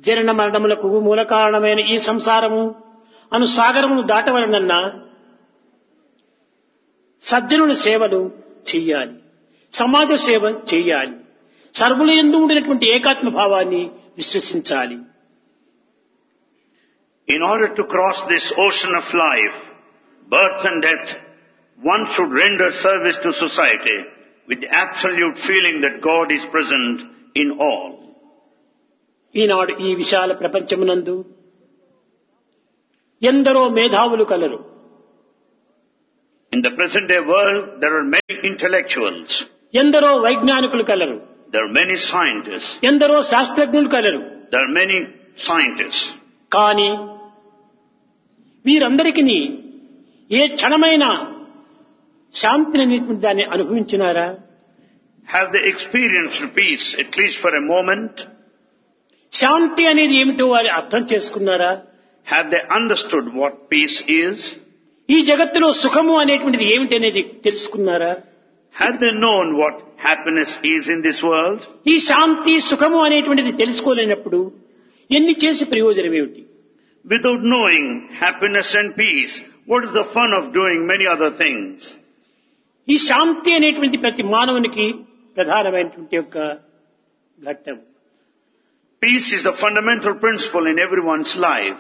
జనన మరణములకు మూల కారణమైన ఈ సంసారము అను సాగరమును దాటవలనన్నా సజ్జనుల సేవలు చెయ్యాలి సమాజ సేవ చెయ్యాలి సర్వుల ఎందు ఉండినటువంటి ఏకాత్మ భావాన్ని విశ్వసించాలి In order to cross this ocean of life, birth and death, one should render service to society with the absolute feeling that God is present in all. ఈనాడు ఈ విశాల ప్రపంచమునందు ఎందరో మేధావులు కలరు In the present day world, there are many intellectuals, ఎందరో వైజ్ఞానికులు కలరు there are many scientists, ఎందరో శాస్త్రజ్ఞులు కలరు there are many scientists. కానీ వీరందరికీ ఏ క్షణమైన శాంతిని అనేటువంటి దాన్ని అనుభవించినారా Have they experienced peace, at least for a moment? శాంతి అనేది ఏమిటో వారు అర్థం చేసుకున్నారా Have they understood what peace is? ఈ జగత్తులో సుఖము అనేటువంటిది ఏమిటి అనేది తెలుసుకున్నారా Have they known what happiness is in this world? ఈ శాంతి సుఖము అనేటువంటిది తెలుసుకోలేనప్పుడు ఎన్ని చేసి ప్రయోజనం ఏమిటి Without knowing happiness and peace, what is the fun of doing many other things? ఈ శాంతి అనేటువంటి ప్రతి మానవునికి ప్రధానమైనటువంటి యొక్క ఘట్టం Peace is the fundamental principle in everyone's life.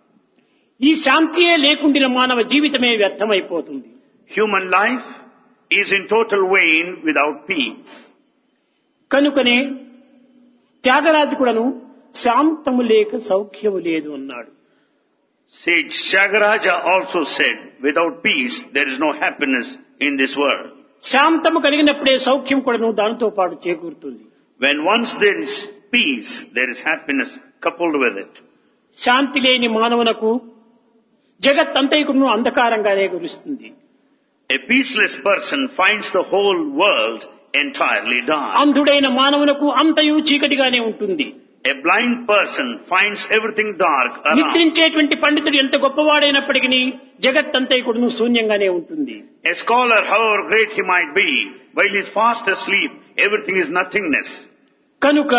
ఈ శాంతియే లేకుండిన మానవ జీవితమే వ్యర్థమైపోతుంది Human life is in total vain without peace. కనుకనే త్యాగరాజు కూడాను శాంతము లేక సౌఖ్యము లేదు అన్నాడు Sage Shagaraja also said, without peace, there is no happiness in this world. శాంతము కలిగినప్పుడే సౌఖ్యం కూడాను దానితో పాటు చేకూరుతుంది When once there is peace, there is happiness coupled with it. శాంతి లేని మానవునకు జగత్ అంతైకును అంధకారంగానే గురుస్తుంది A peaceless person finds the whole world entirely dark. అంధుడైన మానవునకు అంతయు చీకటిగానే ఉంటుంది A blind person finds everything dark around. నిద్రించేటువంటి పండితుడు ఎంత గొప్పవాడైనప్పటికీ జగత్ అంతైకుడును శూన్యంగానే ఉంటుంది A scholar, however great he might be, while he is fast asleep, everything is nothingness. కనుక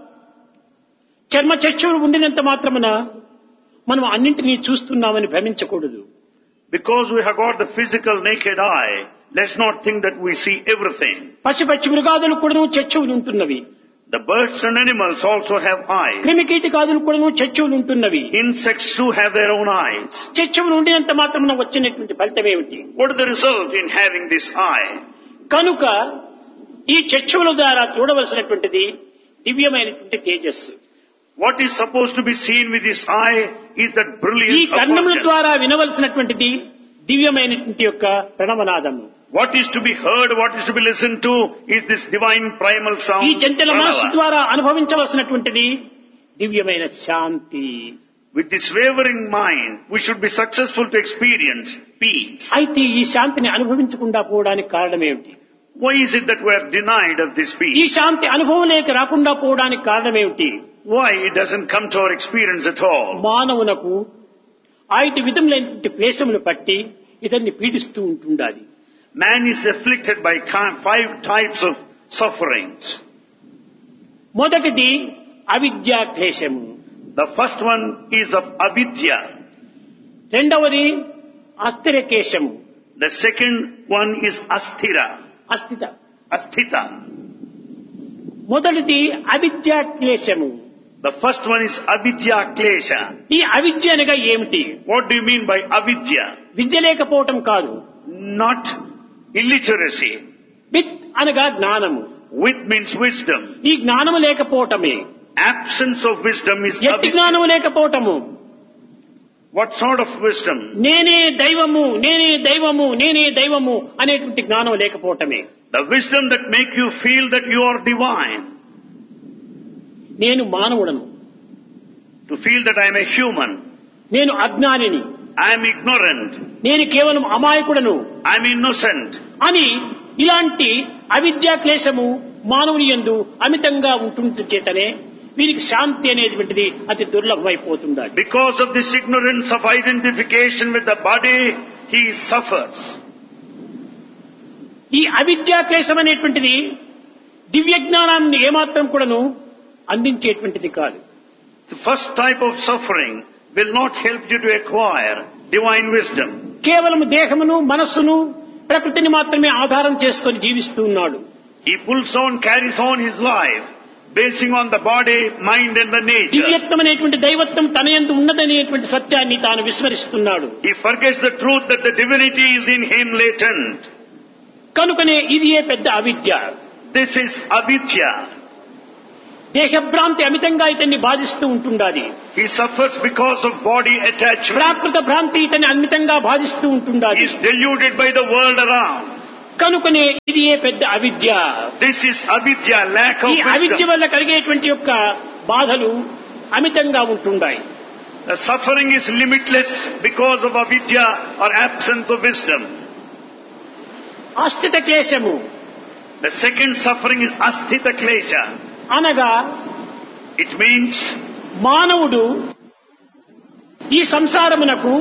చర్మ చక్షువులు ఉండినంత మాత్రమున మనం అన్నింటినీ చూస్తున్నామని భ్రమించకూడదు Because we have got the physical naked eye, let's not think that we see everything. పశుపక్షి మృగాదులు కూడాను చచ్చువులు ఉంటున్నవి The birds and animals also have eyes. క్రిమికీటకాదులు కూడాను చచ్చువులు ఉంటున్నవి Insects too have their own eyes. చచ్చువులు ఉండినంత మాత్రమున వచ్చినటువంటి ఫలితం ఏమిటి What is the result in having this eye? కనుక ఈ చచ్చువుల ద్వారా చూడవలసినటువంటిది దివ్యమైనటువంటి తేజస్సు What is supposed to be seen with this eye is that ఈ brilliance of కర్ణముల virgin. ద్వారా వినవలసినటువంటిది దివ్యమైనటువంటి యొక్క ప్రణవనాదము What is to be heard, what is to be listened to is this divine primal sound. ఈ చంచల మనస్సు pranava. ద్వారా అనుభవించవలసినటువంటిది దివ్యమైన శాంతి With this wavering mind, we should be successful to experience peace. అయితే ఈ శాంతిని అనుభవించకుండా పోవడానికి కారణం ఏమిటి Why is it that we are denied of this ఈ peace? శాంతి అనుభవం లేక రాకుండా పోవడానికి కారణం ఏమిటి Why it doesn't come to our experience at all? మానవునకు ఐదు విధములైనటువంటి క్లేశములు పట్టి ఇతన్ని పీడిస్తూ ఉంటుండాలి Man is afflicted by ki- five types of sufferings. మొదటిది అవిద్యా క్లేశము The first one is of avidya. రెండవది అస్థిర కేశము The second one is asthira, అస్థిత asthita. మొదటిది అవిద్యా క్లేశము The first one is avidya klesha. ఈ అవిద్య అనగా ఏమిటి What do you mean by avidya? విద్య లేకపోవటం కాదు Not illiteracy. విత్ అనగా జ్ఞానము With means wisdom. ఈ జ్ఞానము లేకపోవటమే Absence of wisdom is ఎట్టి avidya. జ్ఞానము లేకపోవటము What sort of wisdom? నేనే దైవము నేనే దైవము నేనే దైవము అనేటువంటి జ్ఞానం లేకపోవటమే The wisdom that make you feel that you are divine. నేను మానవుడను To feel that I am a human. నేను అజ్ఞానిని I am ignorant. నేను కేవలం అమాయకుడను I am innocent. అని ఇలాంటి అవిద్యా క్లేశము మానవుని యందు అమితంగా ఉంటుంట చేతనే వీరికి శాంతి అనేటువంటిది అతి దుర్లభమైపోతుండాలి Because of this ignorance of identification with the body, he suffers. ఈ అవిద్యా క్లేశం అనేటువంటిది దివ్య జ్ఞానాన్ని ఏమాత్రం కూడాను అందించేటువంటిది కాదు The first type of suffering will not help you to acquire divine wisdom. కేవలం దేహమును మనస్సును ప్రకృతిని మాత్రమే ఆధారం చేసుకొని జీవిస్తూ ఉన్నాడు He pulls on, carries on his life, basing on the body, mind and the nature. దివ్యత్వం అనేటువంటి దైవత్వం తన ఎందు ఉన్నదనేటువంటి సత్యాన్ని తాను విస్మరిస్తున్నాడు He forgets the truth that the divinity is in him latent. కనుకనే ఇది ఏ పెద్ద అవిద్య This is avidya. దేహభ్రాంతి అమితంగా ఇతన్ని బాధిస్తూ ఉంటుండాలి He suffers because of body attachment. ప్రాకృత భ్రాంతి ఇతన్ని అమితంగా బాధిస్తూ He ఉంటుండాలి is deluded by the world around. కనుకనే ఇది ఏ పెద్ద అవిద్య This is avidya, lack of ఈ అవిద్య wisdom. వల్ల కలిగేటువంటి యొక్క బాధలు అమితంగా ఉంటుండాయి The suffering is limitless because of avidya or absence of wisdom. ఆస్థిత క్లేశము The second suffering is asthita klesha. అనగా It means మానవుడు ఈ సంసారమునకు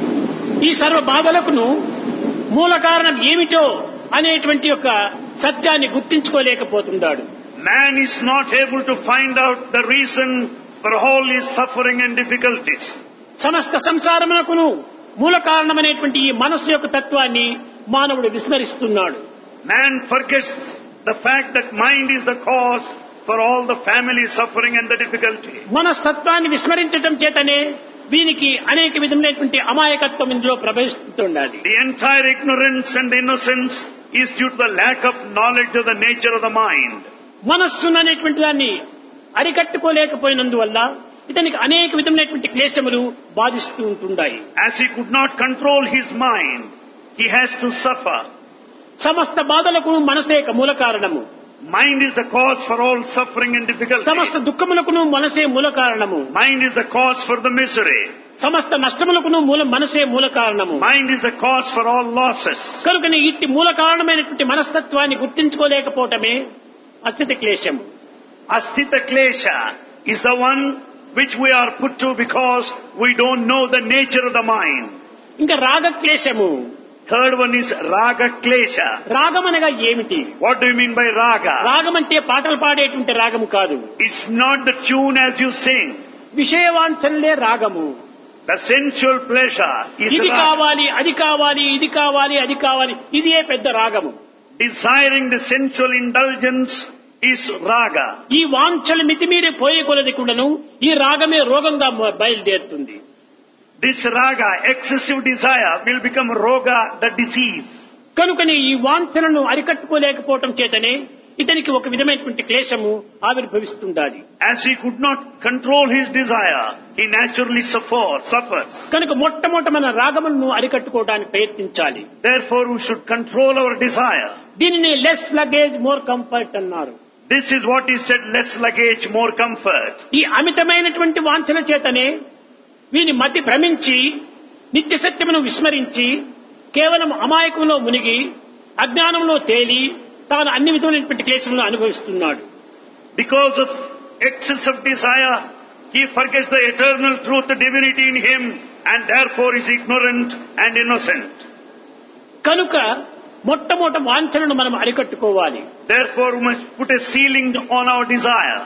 ఈ సర్వ బాధలకును మూల కారణం ఏమిటో అనేటువంటి యొక్క సత్యాన్ని గుర్తించుకోలేకపోతున్నాడు man is not able to find out the reason for all his suffering and difficulties. సమస్త సంసారమునకును మూల కారణమైనటువంటి ఈ మనస్సు యొక్క తత్వాన్ని మానవుడు విస్మరిస్తున్నాడు Man forgets the fact that mind is the cause for all the family suffering and the difficulty. మనస్తత్వాన్ని విస్మరించడం చేతనే వీనికి అనేక విధములైనటువంటి అమాయకత్వం ఇందులో ప్రవేశిస్తుండాలి The entire ignorance and innocence is due to the lack of knowledge of the nature of the mind. మనస్సును అనేటువంటి దాన్ని అరికట్టుకోలేకపోయినందువల్ల ఇతనికి అనేక విధములైనటువంటి క్లేశములు బాధిస్తూ ఉంటుండాయి As he could not control his mind, he has to suffer. సమస్త బాధలకు మనసే ఒక మూల కారణము Mind is the cause for all suffering and difficulty. సమస్త దుఃఖములకును మనసే మూల కారణము Mind is the cause for the misery. సమస్త నష్టములకును మూల మనసే మూల కారణము Mind is the cause for all losses. కనుకని ఇట్టి మూల కారణమైనటువంటి మనస్తత్వాన్ని గుర్తించుకోలేకపోవటమే అత్యత క్లేశము Asthita klesha is the one which we are put to because we don't know the nature of the mind. ఇంకా రాగ క్లేశము Third one is raga klesha. రాగం అనగా ఏమిటి What do you mean by raga? రాగం అంటే పాటలు పాడేటువంటి రాగము కాదు It's not the tune as you sing. విషయవాంఛనలే రాగము The sensual pleasure is ఇది raga. కావాలి అది కావాలి ఇది కావాలి అది కావాలి ఇదే పెద్ద రాగము Desiring the sensual indulgence is raga. ఈ వాంఛలు మితిమీరి పోయే కొలది కూడాను ఈ రాగమే రోగంగా మ- బయలుదేరుతుంది This raga, excessive desire, will become roga, the disease. కనుకని ఈ వాంఛలను అరికట్టుకోలేకపోవటం చేతనే ఇతనికి ఒక విధమైనటువంటి క్లేశము ఆవిర్భవిస్తుండాలి As he could not control his desire, he naturally suffer, suffers. కనుక మొట్టమొదట మన రాగములను అరికట్టుకోవడానికి ప్రయత్నించాలి Therefore, we should control our desire. దీనిని లెస్ లగేజ్ మోర్ కంఫర్ట్ అన్నారు This is what he said, less luggage, more comfort. ఈ అమితమైనటువంటి వాంఛల చేతనే వీని మతి భ్రమించి నిత్య సత్యమును విస్మరించి కేవలం అమాయకంలో మునిగి అజ్ఞానంలో తేలి తాను అన్ని విధమైనటువంటి క్లేశములను అనుభవిస్తున్నాడు Because of excessive desire, he forgets the eternal truth, the divinity in him, and therefore is ignorant and innocent. కనుక మొట్టమొదట వాంఛలను మనం అరికట్టుకోవాలి Therefore, we must put a ceiling on our desire.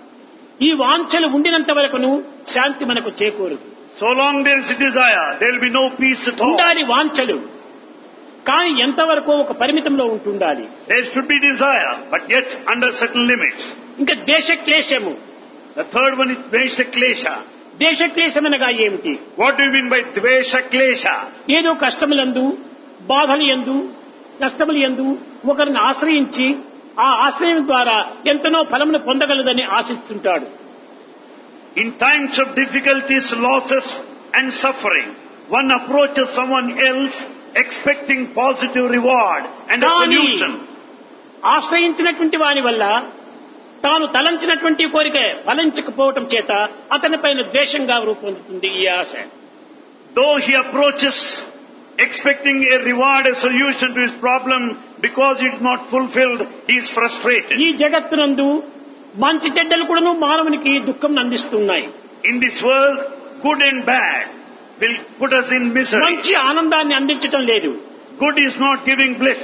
ఈ వాంఛలు ఉండినంత వరకును శాంతి మనకు చేకూరదు So long there is a desire, there will be no peace at all. ఉండాలి వాంఛలు కానీ ఎంతవరకు ఒక పరిమితంలో ఉంటుండాలి There should be desire, but yet under certain limits. ఇంకా దేశ క్లేశము The third one is Dvesha Klesha. దేశ క్లేశం అనగా ఏమిటి What do you mean by Dvesha Klesha? ఏదో కష్టములందు బాధలు ఎందు కష్టములు ఎందు ఒకరిని ఆశ్రయించి ఆ ఆశ్రయం ద్వారా ఎంతనో ఫలమును పొందగలదని ఆశిస్తుంటాడు In times of difficulties, losses and suffering, one approaches someone else expecting positive reward and a కానీ solution. ఆశ్రయించినటువంటి వాని వల్ల తాను తలంచినటువంటి కోరిక ఫలించకపోవటం చేత అతని పైన ద్వేషంగా రూపొందుతుంది ఈ ఆశ Though he approaches expecting a reward, a solution to his problem, because it is not fulfilled, he is frustrated. ఈ జగత్తునందు మంచి చెడ్డలు కూడాను మానవునికి దుఃఖం అందిస్తున్నాయి In this world, good and bad will put us in misery. మంచి ఆనందాన్ని అందించటం లేదు Good is not giving bliss.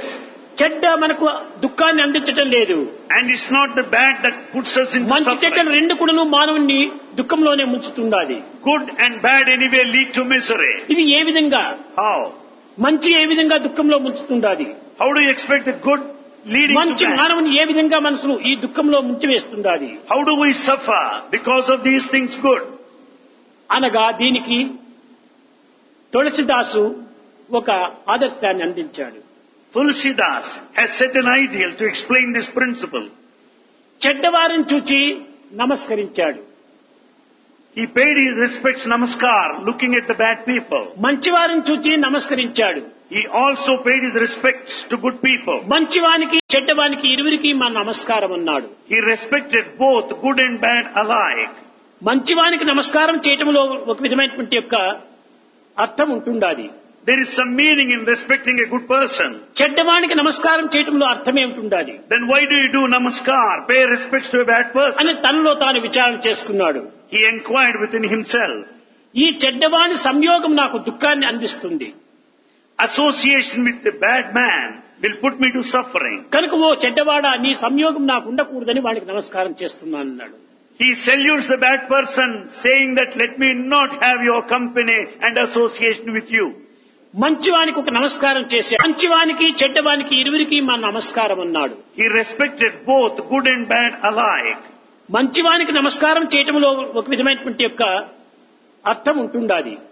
చెడ్డ మనకు దుఃఖాన్ని అందించటం లేదు And it's not the bad that puts us into మంచి చెడ్డలు suffering. రెండు కూడాను మానవుణ్ణి దుఃఖంలోనే ముంచుతుండాలి Good and bad anyway lead to misery. ఇది ఏ విధంగా How? మంచి ఏ విధంగా దుఃఖంలో ముంచుతుండాలి How do you expect the good leading మంచి to bad? మానవుని ఏ విధంగా మనసును ఈ దుఃఖంలో ముంచివేస్తుండాలి How do we suffer because of these things good? అనగా దీనికి తులసిదాసు ఒక ఆదర్శాన్ని అందించాడు Tulsidas has set an ideal to explain this principle. చెడ్డవారిని చూచి నమస్కరించాడు He paid his respects namaskar looking at the bad people. మంచివారిని చూచి నమస్కరించాడు He also paid his respects to good people. మంచివానికి చెడ్డవానికి ఇరువురికి మా నమస్కారం అన్నాడు He respected both good and bad alike. మంచివానికి నమస్కారం చేయటంలో ఒక విధమైనటువంటి యొక్క అర్థం ఉంటుండాలి There is some meaning in respecting a good person. చెడ్డవానికి నమస్కారం చేయటంలో అర్థమే ఉంటుండాలి Then why do you do namaskar, pay respects to a bad person? అని తనలో తాను విచారణ చేసుకున్నాడు He inquired within himself. ఈ చెడ్డవాని సంయోగం నాకు దుఃఖాన్ని అందిస్తుంది Association with the bad man will put me to suffering. కనుక ఓ చెడ్డవాడా నీ సంయోగం నాకు ఉండకూడదని వాడికి నమస్కారం చేస్తున్నాను అన్నాడు He salutes the bad person saying that let me not have your company and association with you. మంచివానికి ఒక నమస్కారం చేసి మంచివానికి చెడ్డవానికి ఇరువురికి మా నమస్కారం అన్నాడు He respected both good and bad alike. మంచివానికి నమస్కారం చేయటంలో ఒక విధమైనటువంటి యొక్క అర్థం ఉంటుండాలి